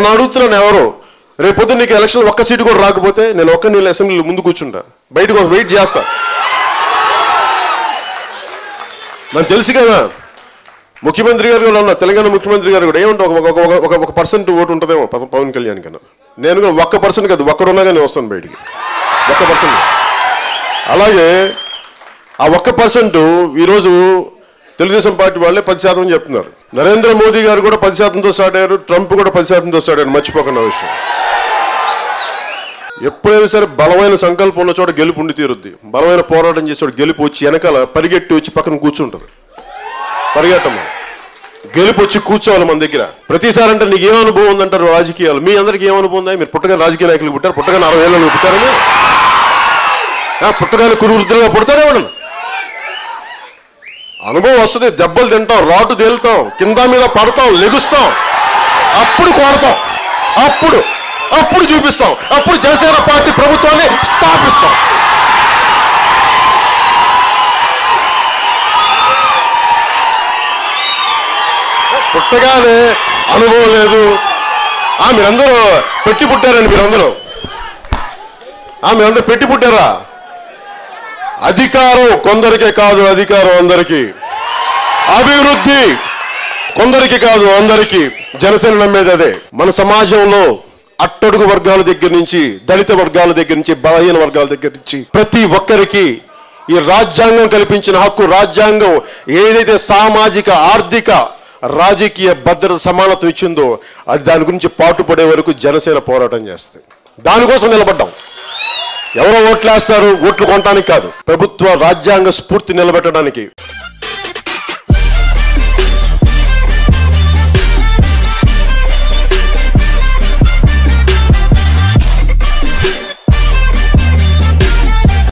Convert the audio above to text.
నన్ను అడుగుతున్నాను ఎవరు రేపు పొద్దున్న నీకు ఎలక్షన్ ఒక్క సీటు కూడా రాకపోతే నేను ఒక్క నీళ్ళు అసెంబ్లీలో ముందు కూర్చుంటా బయటకు ఒక వెయిట్ చేస్తా నాకు తెలుసు కదా ముఖ్యమంత్రి గారు కూడా ఉన్నారు తెలంగాణ ముఖ్యమంత్రి గారు కూడా ఏమంటే ఒక ఒక ఒక- ఒక ఒక పర్సెంట్ ఓటు ఉంటుందేమో పవన్ పవన్ కళ్యాణ్ కన్నా నేను కూడా ఒక్క పర్సెంట్ కాదు ఒక్కడున్నా కానీ వస్తాను బయటికి ఒక్క పర్సెంట్ అలాగే ఆ ఒక్క పర్సెంట్ ఈరోజు తెలుగుదేశం పార్టీ వాళ్ళే పది శాతం చెప్తున్నారు నరేంద్ర మోదీ గారు కూడా పది శాతంతో స్టార్ట్ అయ్యారు ట్రంప్ కూడా పది శాతంతో స్టార్ట్ అయ్యారు మర్చిపోకుండా విషయం ఎప్పుడైనా సరే బలమైన సంకల్పం ఉన్న చోట గెలుపు ఉండి తీరుద్ది బలమైన పోరాటం చేసే చోట గెలుపు వచ్చి వెనకాల పరిగెట్టి వచ్చి పక్కన కూర్చుంటుంది పరిగెట్టము గెలుపు వచ్చి కూర్చోవాలి మన దగ్గర ప్రతిసారి అంటే నీకు ఏం అనుభవం ఉందంటారు రాజకీయాలు మీ అందరికి ఏం అనుభవం ఉందా మీరు పుట్టగానే రాజకీయ నాయకులు పుట్టారు పుట్టగానే అరవై ఏళ్ళు పుట్టారు మీరు? ఆ, పుట్టగానే కురువృద్ధులుగా పుడతారే వాళ్ళు అనుభవం వస్తుంది దెబ్బలు తింటాం రాటు తేలుతాం కింద మీద పడతాం లెగుస్తాం అప్పుడు కోడతాం అప్పుడు అప్పుడు చూపిస్తాం అప్పుడు జనసేన పార్టీ ప్రభుత్వాన్ని స్థాపిస్తాం పుట్టగానే అనుభవం లేదు ఆ మీరందరూ పెట్టి పుట్టారండి మీరందరూ ఆ మీరందరూ పెట్టి పుట్టారా అధికారం కొందరికే కాదు అధికారం అందరికీ అభివృద్ధి కొందరికి కాదు అందరికీ జనసేన నమ్మేది అదే మన సమాజంలో అట్టడుగు వర్గాల దగ్గర నుంచి దళిత వర్గాల దగ్గర నుంచి బలహీన వర్గాల దగ్గర నుంచి ప్రతి ఒక్కరికి ఈ రాజ్యాంగం కల్పించిన హక్కు రాజ్యాంగం ఏదైతే సామాజిక ఆర్థిక రాజకీయ భద్రత సమానత్వం ఇచ్చిందో అది దాని గురించి పాటుపడే వరకు జనసేన పోరాటం చేస్తుంది దానికోసం నిలబడ్డాం ఎవరో ఓట్లేస్తారు ఓట్లు కొనడానికి కాదు ప్రభుత్వ రాజ్యాంగ స్ఫూర్తి నిలబెట్టడానికి